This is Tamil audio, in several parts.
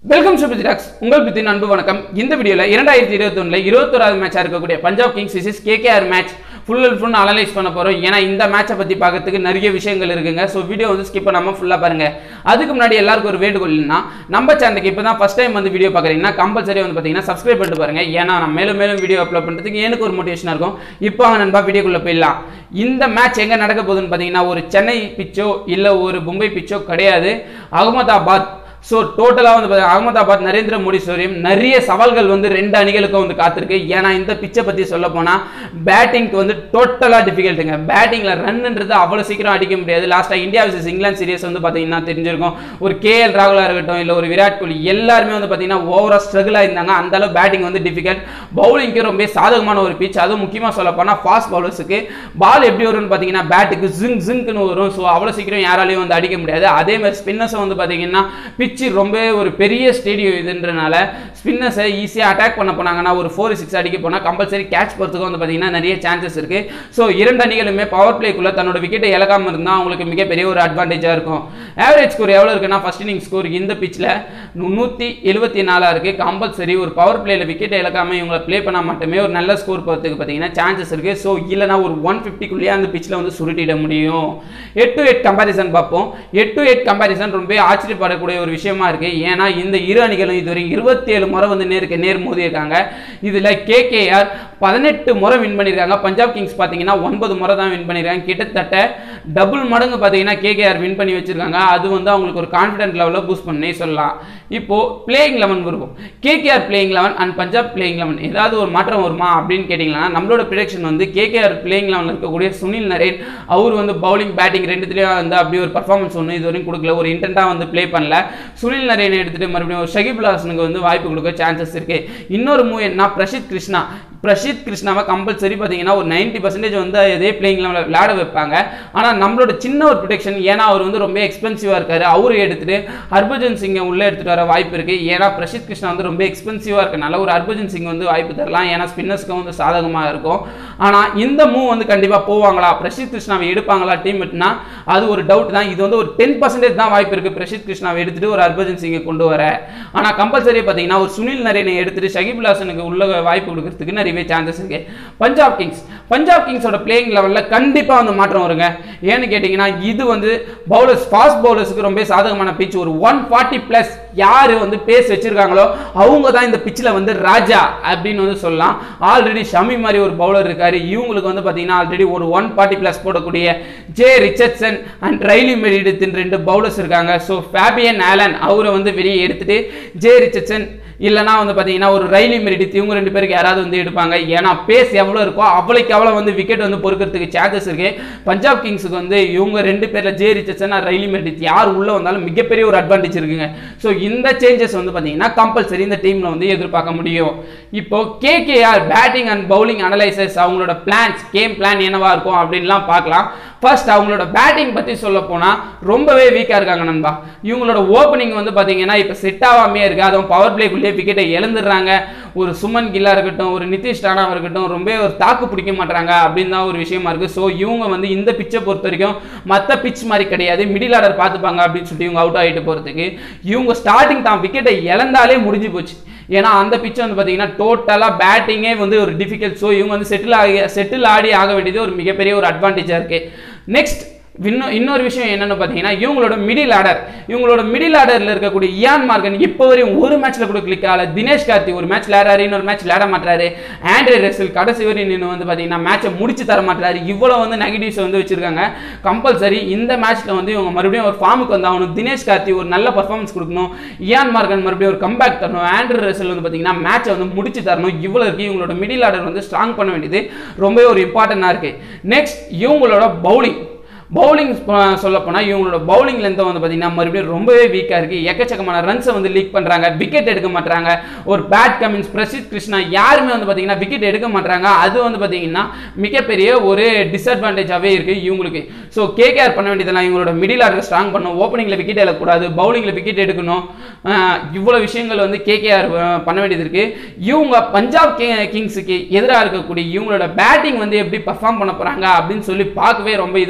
வெல்கம் டு பிஜிடாக்ஸ் உங்கள் பித்தின் அன்பு வணக்கம் இந்த வீடியோவில் இரண்டாயிரத்தி இருபத்தொன்னில் இருபத்தோராவது மேட்சாக இருக்கக்கூடிய Punjab kings versus KKR match full and full analyse பண்ண போகிறோம் ஏன்னா இந்த மேட்சை பற்றி பார்க்கறதுக்கு நிறைய விஷயங்கள் இருக்குங்க ஸோ வீடியோ வந்து ஸ்கிப் பண்ணாமல் ஃபுல்லாக பாருங்கள் அதுக்கு முன்னாடி எல்லாருக்கும் ஒரு வேண்டுகோள்னா நம்ம சேனலுக்கு இப்போ தான் ஃபஸ்ட் டைம் வந்து வீடியோ பார்க்குறீங்கன்னா கம்பல்சரி வந்து பார்த்தீங்கன்னா சப்ஸ்கிரைப் பண்ணிட்டு பாருங்க ஏன்னா நான் மேலும் மேலும் வீடியோ அப்லோட் பண்ணுறதுக்கு எனக்கு ஒரு மோட்டிவேஷனாக இருக்கும் இப்போ அவங்க நண்பா வீடியோக்குள்ளே போயிடலாம் இந்த மேட்ச் எங்கே நடக்க போகுதுன்னு பார்த்தீங்கன்னா ஒரு சென்னை பிச்சோ இல்லை ஒரு மும்பை பிச்சோ கிடையாது அகமதாபாத் ஸோ டோட்டலாக வந்து பார்த்தீங்கன்னா அகமதாபாத் நரேந்திர மோடி ஸ்டோரியம் நிறைய சவால்கள் வந்து ரெண்டு அணிகளுக்கும் வந்து காத்திருக்கு ஏன்னா இந்த பிச்சை பற்றி சொல்ல போனால் பேட்டிங்க்கு வந்து டோட்டலாக டிஃபிகல்ட்டுங்க பேட்டிங்கில் ரன்ன்றது அவ்வளோ சீக்கிரம் அடிக்க முடியாது லாஸ்ட்டாக இந்தியா விசஸ் இங்கிலாந்து சீரியஸ் வந்து பார்த்தீங்கன்னா தெரிஞ்சிருக்கும் ஒரு கேஎல் ராகுலாக இருக்கட்டும் இல்லை ஒரு விராட் கோலி எல்லாருமே வந்து பார்த்தீங்கன்னா ஓவராக ஸ்ட்ரகிளாக இருந்தாங்க அந்த அளவு பேட்டிங் வந்து டிஃபிகல்ட் பவுலிங்க்கு ரொம்ப சாதகமான ஒரு பிச் அதுவும் முக்கியமாக சொல்ல போனால் ஃபாஸ்ட் பவுலர்ஸுக்கு பால் எப்படி வரும்னு பார்த்தீங்கன்னா பேட்டுக்கு ஜிங் ஜிங்க்னு வரும் ஸோ அவ்வளோ சீக்கிரம் யாராலையும் வந்து அடிக்க முடியாது அதே மாதிரி ஸ்பின்னர்ஸும் வந்து பார்த்தீங்கன்னா பிச்சு ரொம்ப ஒரு பெரிய ஸ்டேடியம் இதுன்றனால ஸ்பின்னர்ஸை ஈஸியாக அட்டாக் பண்ண போனாங்கன்னா ஒரு ஃபோர் சிக்ஸ் அடிக்க போனால் கம்பல்சரி கேட்ச் போகிறதுக்கு வந்து பார்த்தீங்கன்னா நிறைய சான்சஸ் இருக்குது ஸோ இரண்டு அணிகளுமே பவர் பிளேக்குள்ளே தன்னோட விக்கெட்டை இழக்காமல் இருந்தால் அவங்களுக்கு மிகப்பெரிய ஒரு அட்வான்டேஜாக இருக்கும் ஆவரேஜ் ஸ்கோர் எவ்வளோ இருக்குன்னா ஃபர்ஸ்ட் இன்னிங் ஸ்கோர் இந்த பிச்சில் நூற்றி எழுபத்தி நாலாக இருக்குது கம்பல்சரி ஒரு பவர் பிளேயில் விக்கெட்டை இழக்காமல் இவங்களை ப்ளே பண்ணால் மட்டுமே ஒரு நல்ல ஸ்கோர் போகிறதுக்கு பார்த்தீங்கன்னா சான்சஸ் இருக்குது ஸோ இல்லைனா ஒரு ஒன் ஃபிஃப்டிக்குள்ளேயே அந்த பிச்சில் வந்து சுருட்டிட முடியும் எட் டு எட் கம்பேரிசன் பார்ப்போம் எட் டு எட் கம்பேரிசன் ரொம்ப ஆச்சரியப்படக்கூடிய ஒரு விஷயமா இருக்கு ஏன்னா இந்த இரு அணிகளும் இதுவரை இருபத்தி ஏழு முறை வந்து நேருக்கு நேர் மோதி இருக்காங்க இதில் கேகேஆர் பதினெட்டு முறை வின் பண்ணியிருக்காங்க பஞ்சாப் கிங்ஸ் பார்த்தீங்கன்னா ஒன்பது முறை தான் வின் பண்ணியிருக்காங்க கிட்டத்தட்ட டபுள் மடங்கு பார்த்தீங்கன்னா கேகேஆர் வின் பண்ணி வச்சிருக்காங்க அது வந்து அவங்களுக்கு ஒரு கான்ஃபிடென்ட் லெவலில் பூஸ்ட் பண்ணி சொல்லலாம் இப்போ பிளேயிங் லெவன் வருவோம் KKR playing eleven and Punjab playing eleven ஏதாவது ஒரு மாற்றம் வருமா அப்படின்னு கேட்டிங்கன்னா நம்மளோட ப்ரிடக்ஷன் வந்து கேகேஆர் பிளேயிங் லெவனில் இருக்கக்கூடிய சுனில் நரேன் அவர் வந்து பவுலிங் பேட்டிங் ரெண்டுத்துலேயும் வந்து அப்படி ஒரு பர்ஃபார்மன்ஸ் ஒன்று இது வரைக்கும் கொடுக்கல ஒரு இன்டென்ட்டாக வந்து ப்ளே பண்ணல சுனில் நரேனை எடுத்துகிட்டு மறுபடியும் ஒரு ஷகிப் ஹாசனுக்கு வந்து வாய்ப்பு கொடுக்க சான்சஸ் இருக்குது இன்னொரு மூவ் என்ன பிரசித் கிருஷ்ணா பிரசித் கிருஷ்ணாவை கம்பல்சரி பார்த்தீங்கன்னா ஒரு நைன்டி பர்சன்டேஜ் வந்து அதே பிளேயிங் லெவலில் விளையாட வைப்பாங்க ஆனால் நம்மளோட சின்ன ஒரு ப்ரொடெக்ஷன் ஏன்னா அவர் வந்து ரொம்ப எக்ஸ்பென்சிவாக இருக்காரு அவரு எடுத்துட்டு ஹர்பஜன் சிங்கை உள்ளே எடுத்துகிட்டு வர வாய்ப்பு இருக்குது ஏன்னா பிரசித் கிருஷ்ணா வந்து ரொம்ப எக்ஸ்பென்சிவாக இருக்கனால ஒரு ஹர்பஜன் சிங் வந்து வாய்ப்பு தரலாம் ஏன்னா ஸ்பின்னர்ஸ்க்கும் வந்து சாதகமாக இருக்கும் ஆனால் இந்த மூவ் வந்து கண்டிப்பாக போவாங்களா பிரசித் கிருஷ்ணாவை எடுப்பாங்களா டீம் விட்டுனா அது ஒரு டவுட் தான் இது வந்து ஒரு டென் பர்சன்டேஜ் தான் வாய்ப்பு இருக்குது பிரசித் கிருஷ்ணாவை எடுத்துட்டு ஒரு ஹர்பஜன் சிங்கை கொண்டு வர ஆனால் கம்பல்சரி பார்த்தீங்கன்னா ஒரு சுனில் நரேனை எடுத்துட்டு ஷகிப் ஹாசனுக்கு உள்ள வாய்ப்பு கொடுக்கறதுக்கு நிறையவே சான்சஸ் இருக்கு பஞ்சாப் கிங்ஸ் பஞ்சாப் கிங்ஸோட பிளேயிங் லெவலில் கண்டிப்பாக வந்து மாற்றம் வருங்க ஏன்னு கேட்டிங்கன்னா இது வந்து பவுலர்ஸ் ஃபாஸ்ட் பவுலர்ஸுக்கு ரொம்ப சாதகமான பிச் ஒரு ஒன் ஃபார்ட்டி ப்ளஸ் யார் வந்து பேஸ் வச்சிருக்காங்களோ அவங்க தான் இந்த பிச்சில் வந்து ராஜா அப்படின்னு வந்து சொல்லலாம் ஆல்ரெடி ஷமி மாதிரி ஒரு பவுலர் இருக்காரு இவங்களுக்கு வந்து பார்த்தீங்கன்னா ஆல்ரெடி ஒரு ஒன் ஃபார்ட்டி ப்ளஸ் போடக்கூடிய ஜே ரிச்சர்ட்சன் அண்ட் ரைலி மெரிடித்தின் ரெண்டு பவுலர்ஸ் இருக்காங்க ஸோ ஃபேபியன் ஆலன் அவரை வந்து வெளியே எடுத்துட்டு ஜே ரிச்சர்ட்சன் இல்லைனா வந்து பார்த்தீங்கன்னா ஒரு ரயிலி மெரிடித் இவங்க ரெண்டு பேருக்கு யாராவது வந்து எடுப்பாங்க ஏன்னா பேஸ் எவ்வளோ இருக்கோ அவ்வளோக்கு அவ்வளோ வந்து விக்கெட் வந்து பொறுக்கிறதுக்கு சான்சஸ் இருக்கு பஞ்சாப் கிங்ஸுக்கு வந்து இவங்க ரெண்டு பேரில் ஜே ரிச்சர்சன் ரயிலி மெரிடித் யார் உள்ளே வந்தாலும் மிகப்பெரிய ஒரு அட்வான்டேஜ் இருக்குங்க ஸோ இந்த சேஞ்சஸ் வந்து பார்த்தீங்கன்னா கம்பல்சரி இந்த டீமில் வந்து எதிர்பார்க்க முடியும் இப்போ KKR batting and bowling analyses அவங்களோட பிளான்ஸ் கேம் பிளான் என்னவா இருக்கும் அப்படின்லாம் பார்க்கலாம் ஃபர்ஸ்ட் அவங்களோட பேட்டிங் பற்றி சொல்ல போனால் ரொம்பவே வீக்காக இருக்காங்க நண்பா இவங்களோட ஓப்பனிங் வந்து பார்த்தீங்கன்னா இப்போ செட் ஆகாமே இருக்குது அதுவும் பவர் பிளேக்குள்ளேயே விக்கெட்டை இழந்துடுறாங்க ஒரு சுமன் கில்லா இருக்கட்டும் ஒரு நிதிஷ் ராணாவாக இருக்கட்டும் ரொம்ப ஒரு தாக்கு பிடிக்க மாட்டாங்க அப்படின்னு தான் ஒரு விஷயமா இருக்குது ஸோ இவங்க வந்து இந்த பிச்சை பொறுத்த வரைக்கும் மற்ற பிச் மாதிரி கிடையாது மிடில் ஆர்டர் பார்த்துப்பாங்க அப்படின்னு சொல்லிட்டு இவங்க அவுட் ஆகிட்டு போகிறதுக்கு இவங்க ஸ்டார்டிங் தான் விக்கெட்டை இழந்தாலே முடிஞ்சு போச்சு ஏன்னா அந்த பிச்சை வந்து பார்த்தீங்கன்னா டோட்டலாக பேட்டிங்கே வந்து ஒரு டிஃபிகல்ட் ஸோ இவங்க வந்து செட்டில் ஆகி செட்டில் ஆடி ஆக வேண்டியது ஒரு மிகப்பெரிய ஒரு அட்வான்டேஜாக இருக்குது நெக்ஸ்ட் இன்னும் இன்னொரு விஷயம் என்னன்னு பார்த்தீங்கன்னா இவங்களோட மிடில் ஆர்டர் இவங்களோட மிடில் ஆர்டரில் இருக்கக்கூடிய இயான் மார்கன் இப்போ வரையும் ஒரு மேட்ச்ல கூட கிளிக் ஆகல தினேஷ் கார்த்தி ஒரு மேட்ச் விளையாடுறாரு இன்னொரு மேட்ச் விளையாட மாட்டாரு ஆண்ட்ரே ரெசல் கடைசி வரையும் நின்று வந்து பார்த்தீங்கன்னா மேட்சை முடிச்சு தர மாட்டாரு இவ்வளோ வந்து நெகட்டிவ்ஸ் வந்து வச்சிருக்காங்க கம்பல்சரி இந்த மேட்ச்ல வந்து இவங்க மறுபடியும் ஒரு ஃபார்முக்கு வந்தாகணும் தினேஷ் கார்த்தி ஒரு நல்ல பர்ஃபார்மன்ஸ் கொடுக்கணும் இயான் மார்கன் மறுபடியும் ஒரு கம்பேக் தரணும் ஆண்ட்ரே ரெசல் வந்து பார்த்தீங்கன்னா மேட்சை வந்து முடிச்சு தரணும் இவ்வளோ இருக்கு இவங்களோட மிடில் ஆர்டர் வந்து ஸ்ட்ராங் பண்ண வேண்டியது ரொம்பவே ஒரு இம்பார்ட்டண்டாக இருக்கு நெக்ஸ்ட் இவங்களோட பவுலிங் பவுலிங் சொல்ல போனால் இவங்களோட பவுலிங் லென்த்தை வந்து பார்த்தீங்கன்னா மறுபடியும் ரொம்பவே வீக்காக இருக்குது எக்கச்சக்கமான ரன்ஸை வந்து லீக் பண்ணுறாங்க விக்கெட் எடுக்க மாட்டாங்க ஒரு பேட் கமின்ஸ் பிரசித் கிருஷ்ணா யாருமே வந்து பார்த்தீங்கன்னா விக்கெட் எடுக்க மாட்டாங்க அது வந்து பார்த்தீங்கன்னா மிகப்பெரிய ஒரு டிஸ்அட்வான்டேஜாகவே இருக்குது இவங்களுக்கு ஸோ கேகேஆர் பண்ண வேண்டியதெல்லாம் இவங்களோட மிடில் ஆர்டர் ஸ்ட்ராங் பண்ணும் ஓப்பனிங்கில் விக்கெட் எழக்கூடாது பவுலிங்கில் விக்கெட் எடுக்கணும் இவ்வளோ விஷயங்கள் வந்து கேகேஆர் பண்ண வேண்டியது இருக்குது இவங்க பஞ்சாப் கிங்ஸுக்கு எதிராக இருக்கக்கூடிய இவங்களோட பேட்டிங் வந்து எப்படி பர்ஃபார்ம் பண்ண போகிறாங்க அப்படின்னு சொல்லி பார்க்கவே ரொம்ப இதுவாக இருக்குங்க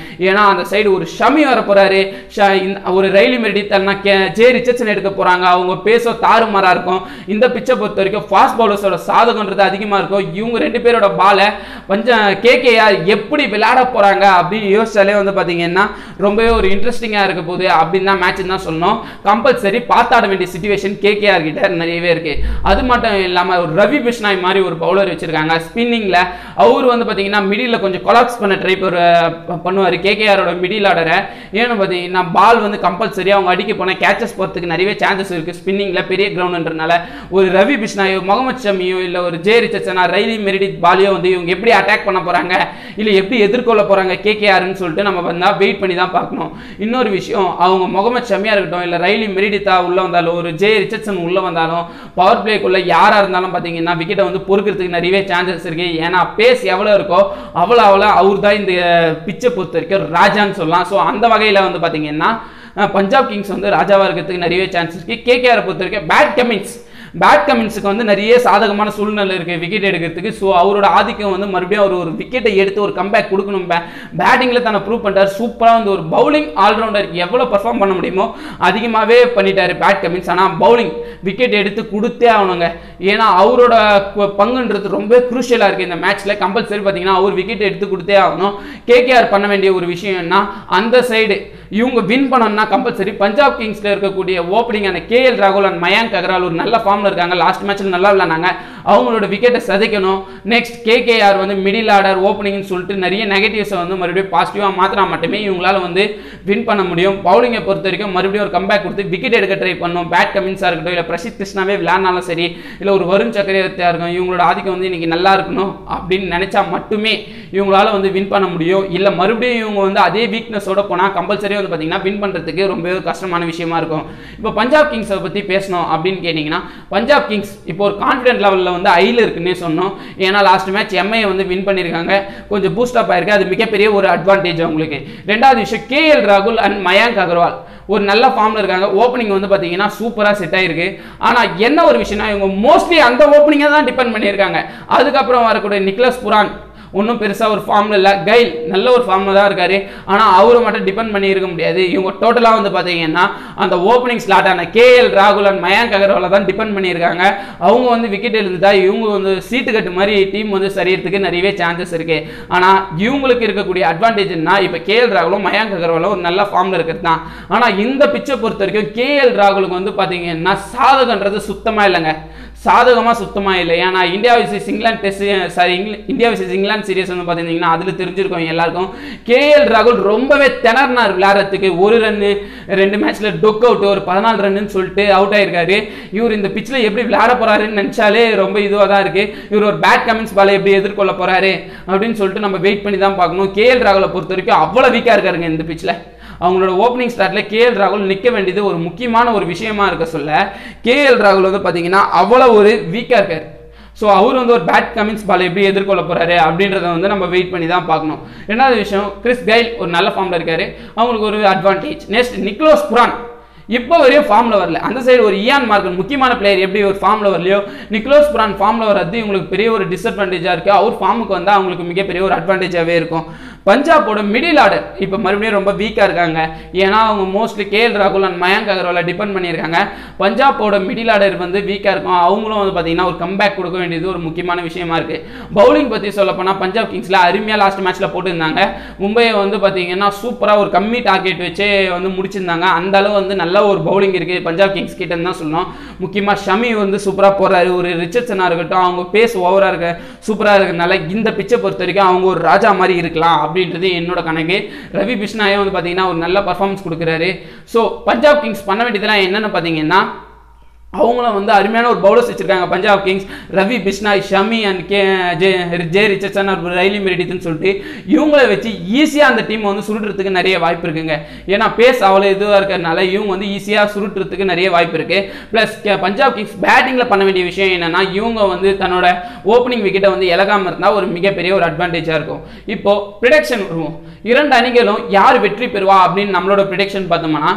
ஏன்னா அந்த சைடு ஒரு ஷமி வர போறாரு ஷ- இந்த- ஒரு ரயிலி மெரிடி தல்னா ஜே ரிச்சர்ட்சன் எடுக்க போறாங்க அவங்க பேச தாறுமாறா இருக்கும் இந்த பிச்சை பொறுத்த வரைக்கும் ஃபாஸ்ட் பவுலர்ஸோட சாதகன்றது அதிகமா இருக்கும் இவங்க ரெண்டு பேரோட பாலை கொஞ்சம் கேகேஆர் எப்படி விளையாட போறாங்க அப்படின்னு யோசிச்சாலே வந்து பாத்தீங்கன்னா ரொம்பவே ஒரு இன்ட்ரெஸ்டிங்கா இருக்க போகுது அப்படின்னு தான் மேட்ச் தான் சொல்லணும் கம்பல்சரி பார்த்தாட வேண்டிய சுச்சுவேஷன் கேகேஆர் கிட்ட நிறையவே இருக்கு அது மட்டும் இல்லாம ஒரு ரவி பிஷ்னாய் மாதிரி ஒரு பவுலர் வச்சிருக்காங்க ஸ்பின்னிங்ல அவர் வந்து பாத்தீங்கன்னா மிடில் கொஞ்சம் கொலாப்ஸ் பண்ண ட்ரை பண்ணுவார் கேகேஆரோட மிடில் ஆர்டரை ஏன்னு பார்த்தீங்கன்னா பால் வந்து கம்பல்சரி அவங்க அடிக்க போன கேச்சஸ் போகிறதுக்கு நிறையவே சான்சஸ் இருக்கு ஸ்பின்னிங்ல பெரிய கிரவுண்டுன்றனால ஒரு ரவி பிஷ்னாயோ முகமது ஷமியோ இல்ல ஒரு ஜே ரிச்சர்சனா ரைலி மெரிடித் பாலியோ வந்து இவங்க எப்படி அட்டாக் பண்ண போறாங்க இல்ல எப்படி எதிர்கொள்ள போறாங்க கேகேஆர்னு சொல்லிட்டு நம்ம வந்தா வெயிட் பண்ணி தான் பார்க்கணும் இன்னொரு விஷயம் அவங்க முகமது ஷமியா இருக்கட்டும் இல்ல ரைலி மெரிடித்தா உள்ள வந்தாலும் ஒரு ஜே ரிச்சர்சன் உள்ள வந்தாலும் பவர் பிளேக்குள்ள யாரா இருந்தாலும் பாத்தீங்கன்னா விக்கெட்டை வந்து பொறுக்கிறதுக்கு நிறையவே சான்சஸ் இருக்கு ஏன்னா பேஸ் எவ்வளவு இருக்கோ அவ்வளோ அவ்வளோ அவர் தான் இந்த பிச்சை பொறுத்த வரைக்கும் ராஜான்னு சொல்லலாம் ஸோ அந்த வகையில் வந்து பார்த்தீங்கன்னா அஹ், பஞ்சாப் கிங்ஸ் வந்து ராஜாவாக இருக்கிறதுக்கு நிறையவே சான்ஸ் இருக்கு கேகேஆரை பொறுத்த வரைக்கும் பேட் கமின்ஸ் பேட் கமின்ஸுக்கு வந்து நிறைய சாதகமான சூழ்நிலை இருக்கு விக்கெட் எடுக்கிறதுக்கு ஸோ அவரோட ஆதிக்கம் வந்து மறுபடியும் அவர் ஒரு விக்கெட்டை எடுத்து ஒரு கம்பேக் கொடுக்கணும் பேட்டிங்கில் தன்னை ப்ரூவ் பண்ணிட்டார் சூப்பராக வந்து ஒரு பவுலிங் ஆல்ரவுண்டர் எவ்வளோ பர்ஃபார்ம் பண்ண முடியுமோ அதிகமாகவே பண்ணிட்டாரு பேட் கமின்ஸ் ஆனால் பவுலிங் விக்கெட் எடுத்து கொடுத்தே ஆகணுங்க ஏன்னா அவரோட கு- பங்குன்றது ரொம்ப குரூஷியலாக இருக்குது இந்த மேட்ச்சில் கம்பல்சரி பார்த்தீங்கன்னா அவர் விக்கெட் எடுத்து கொடுத்தே ஆகணும் கேகேஆர் பண்ண வேண்டிய ஒரு விஷயம் என்ன அந்த சைடு இவங்க வின் பண்ணணும்னா கம்பல்சரி பஞ்சாப் கிங்ஸ்ல இருக்கக்கூடிய ஓப்பனிங் அந்த கேஎல் ராகுல் அண்ட் மயங்க் அகர்வால் ஒரு நல்ல ஃபார்ம்ல இருக்காங்க லாஸ்ட் மேட்ச்ல நல்லா விளையாண்டாங்க அவங்களோட விக்கெட்டை சதைக்கணும் நெக்ஸ்ட் கேகேஆர் வந்து மிடில் ஆர்டர் ஓப்பனிங்னு சொல்லிட்டு நிறைய நெகட்டிவ்ஸை வந்து மறுபடியும் பாசிட்டிவாக மாற்றினா மட்டுமே இவங்களால வந்து வின் பண்ண முடியும் பவுலிங்கை பொறுத்த வரைக்கும் மறுபடியும் ஒரு கம்பேக் கொடுத்து விக்கெட் எடுக்க ட்ரை பண்ணும் பேட் கமின்ஸாக இருக்கட்டும் இல்லை பிரசித் கிருஷ்ணாவே விளையாடினாலும் சரி இல்லை ஒரு வருண் சக்கரவர்த்தியாக இருக்கும் இவங்களோட ஆதிக்கம் வந்து இன்னைக்கு நல்லா இருக்கணும் அப்படின்னு நினைச்சா மட்டுமே இவங்களால வந்து வின் பண்ண முடியும் இல்லை மறுபடியும் இவங்க வந்து அதே வீக்னஸோட போனால் கம்பல்சரி வந்து பார்த்தீங்கன்னா வின் பண்ணுறதுக்கு ரொம்பவே ஒரு கஷ்டமான விஷயமா இருக்கும் இப்போ பஞ்சாப் கிங்ஸை பற்றி பேசணும் அப்படின்னு கேட்டிங்கன்னா பஞ்சாப் கிங்ஸ் இப்போ ஒரு கான்ஃபிடென்ட் லெவலில் வந்து ஐயில் இருக்குன்னே சொன்னோம் ஏன்னா லாஸ்ட் மேட்ச் எம்ஐ வந்து வின் பண்ணியிருக்காங்க கொஞ்சம் பூஸ்ட் அப் ஆயிருக்கு அது மிகப்பெரிய ஒரு அட்வான்டேஜ் அவங்களுக்கு ரெண்டாவது விஷயம் கேஎல் ராகுல் அண்ட் மயங்க் அகர்வால் ஒரு நல்ல ஃபார்ம்ல இருக்காங்க ஓப்பனிங் வந்து பார்த்தீங்கன்னா சூப்பராக செட் ஆயிருக்கு ஆனால் என்ன ஒரு விஷயம்னா இவங்க மோஸ்ட்லி அந்த ஓப்பனிங்கை தான் டிபெண்ட் பண்ணியிருக்காங்க அதுக்கப்புறம் வரக்கூடிய நிக்லஸ் புரான் ஒன்றும் பெருசாக ஒரு ஃபார்மில் இல்லை கைல் நல்ல ஒரு ஃபார்மில் தான் இருக்காரு ஆனால் அவரை மட்டும் டிபெண்ட் பண்ணி இருக்க முடியாது இவங்க டோட்டலாக வந்து பார்த்தீங்கன்னா அந்த ஓப்பனிங் ஸ்லாட்டான கேஎல் ராகுல் அண்ட் மயங்க் அகர்வாலை தான் டிபெண்ட் பண்ணியிருக்காங்க அவங்க வந்து விக்கெட் எழுந்துட்டா இவங்க வந்து சீட்டு கட்டு மாதிரி டீம் வந்து சரியறதுக்கு நிறையவே சான்சஸ் இருக்கு ஆனால் இவங்களுக்கு இருக்கக்கூடிய அட்வான்டேஜ்னா இப்போ கேஎல் ராகுலும் மயங்க் அகர்வாலும் ஒரு நல்ல ஃபார்மில் இருக்கிறது தான் ஆனால் இந்த பிச்சை பொறுத்த வரைக்கும் கேஎல் ராகுலுக்கு வந்து பார்த்தீங்கன்னா சாதகன்றது சுத்தமாக இல்லைங்க சாதகமாக சுத்தமாக இல்லை ஏன்னா India versus England test sorry India versus England series வந்து பார்த்தீங்கன்னா அதில் தெரிஞ்சிருக்கும் எல்லாருக்கும் கேஎல் ராகுல் ரொம்பவே திணறினார் விளையாடுறதுக்கு ஒரு ரன்னு ரெண்டு மேட்ச்ல டொக் அவுட் ஒரு பதினாலு ரன்னு சொல்லிட்டு அவுட் ஆயிருக்காரு இவர் இந்த பிச்சில் எப்படி விளையாட போறாருன்னு நினச்சாலே ரொம்ப இதுவாக தான் இருக்கு இவர் ஒரு பேட் கமெண்ட்ஸ் பாலை எப்படி எதிர்கொள்ள போறாரு அப்படின்னு சொல்லிட்டு நம்ம வெயிட் பண்ணி தான் பார்க்கணும் கேஎல் ராகுலை பொறுத்த வரைக்கும் அவ்வளோ வீக்காக இருக்காருங்க இந்த பிச்சில் அவங்களோட ஓப்பனிங் ஸ்டார்ட்ல கேஎல் ராகுல் நிற்க வேண்டியது ஒரு முக்கியமான ஒரு விஷயமா இருக்க சொல்ல கேஎல் ராகுல் வந்து பார்த்தீங்கன்னா அவ்வளோ ஒரு வீக்காக இருக்காரு ஸோ அவர் வந்து ஒரு பேட் கமின்ஸ் பால் எப்படி எதிர்கொள்ள போறாரு அப்படின்றத வந்து நம்ம வெயிட் பண்ணி தான் பார்க்கணும் ரெண்டாவது விஷயம் கிறிஸ் கைல் ஒரு நல்ல ஃபார்ம்ல இருக்காரு அவங்களுக்கு ஒரு அட்வான்டேஜ் நெக்ஸ்ட் நிக்லோஸ் புரான் இப்போ வரையும் ஃபார்ம்ல வரல அந்த சைடு ஒரு இயான் மார்க்கன் முக்கியமான பிளேயர் எப்படி ஒரு ஃபார்ம்ல வரலையோ நிக்லோஸ் புரான் ஃபார்ம்ல வர்றது இவங்களுக்கு பெரிய ஒரு டிஸ்அட்வான்டேஜா இருக்கு அவர் ஃபார்முக்கு வந்தா அவங்களுக்கு மிகப்பெரிய ஒரு அட்வான்டேஜாவே இருக்கும் பஞ்சாபோட மிடில் ஆர்டர் இப்போ மறுபடியும் ரொம்ப வீக்காக இருக்காங்க ஏன்னா அவங்க மோஸ்ட்லி கேஎல் ராகுல் அண்ட் மயங்க் அகர்வாலை டிபெண்ட் பண்ணியிருக்காங்க பஞ்சாபோட மிடில் ஆர்டர் வந்து வீக்காக இருக்கும் அவங்களும் வந்து பார்த்தீங்கன்னா ஒரு கம்பேக் கொடுக்க வேண்டியது ஒரு முக்கியமான விஷயமா இருக்கு பவுலிங் பற்றி சொல்ல போனால் பஞ்சாப் கிங்ஸில் அருமையாக லாஸ்ட் மேட்ச்சில் போட்டிருந்தாங்க மும்பையை வந்து பார்த்தீங்கன்னா சூப்பராக ஒரு கம்மி டார்கெட் வச்சே வந்து முடிச்சிருந்தாங்க அந்த அளவு வந்து நல்ல ஒரு பவுலிங் இருக்கு பஞ்சாப் கிங்ஸ் கிட்ட தான் சொல்லணும் முக்கியமாக ஷமி வந்து சூப்பராக போறாரு ஒரு ரிச்சர்ட்சனாக இருக்கட்டும் அவங்க பேஸ் ஓவராக இருக்க சூப்பராக இருக்கிறதுனால இந்த பிச்சை பொறுத்த வரைக்கும் அவங்க ஒரு ராஜா மாதிரி இருக்கலாம் அப்படின்றது என்னோட கணக்கு ரவி பிஷ்னாயே வந்து பார்த்தீங்கன்னா ஒரு நல்ல பர்ஃபார்மன்ஸ் கொடுக்குறாரு ஸோ பஞ்சாப் கிங்ஸ் பண்ண வேண்டியதெல்லாம் என்னென்னு பார்த்தீங்கன்னா அவங்களும் வந்து அருமையான ஒரு பவுலர்ஸ் வச்சிருக்காங்க Punjab kings Ravi Bishnoi Shami and K J J Richardson ஒரு ரைலி மெரிடித்னு சொல்லிட்டு இவங்களை வச்சு ஈஸியாக அந்த டீம் வந்து சுருட்டுறதுக்கு நிறைய வாய்ப்பு இருக்குங்க ஏன்னா பேஸ் அவ்வளோ இதுவாக இருக்கிறதுனால இவங்க வந்து ஈஸியாக சுருட்டுறதுக்கு நிறைய வாய்ப்பு இருக்கு ப்ளஸ் பஞ்சாப் கிங்ஸ் பேட்டிங்கில் பண்ண வேண்டிய விஷயம் என்னன்னா இவங்க வந்து தன்னோட ஓப்பனிங் விக்கெட்டை வந்து இலகாமல் இருந்தால் ஒரு மிகப்பெரிய ஒரு அட்வான்டேஜாக இருக்கும் இப்போ ப்ரிடக்ஷன் வருவோம் இரண்டு அணிகளும் யார் வெற்றி பெறுவா அப்படின்னு நம்மளோட ப்ரிடக்ஷன் பார்த்தோம்னா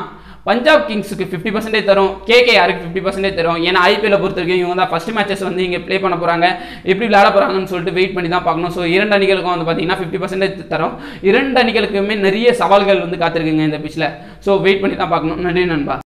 பஞ்சாப் கிங்ஸுக்கு ஃபிஃப்டி பர்சன்டேஜ் தரும் கேகேஆருக்கு ஃபிஃப்டி பர்சன்டேஜ் தரும் ஏன்னா ஐபிஎல் பொறுத்த வரைக்கும் இவங்க தான் ஃபர்ஸ்ட் மேட்சஸ் வந்து இங்கே ப்ளே பண்ண போகிறாங்க எப்படி விளையாட போகிறாங்கன்னு சொல்லிட்டு வெயிட் பண்ணி தான் பார்க்கணும் ஸோ இரண்டு அணிகளுக்கும் வந்து பார்த்தீங்கன்னா ஃபிஃப்டி பர்சன்டேஜ் தரும் இரண்டு அணிகளுக்குமே நிறைய சவால்கள் வந்து காத்திருக்குங்க இந்த பிச்சில் ஸோ வெயிட் பண்ணி தான் பார்க்கணும் நன்றி நண்பா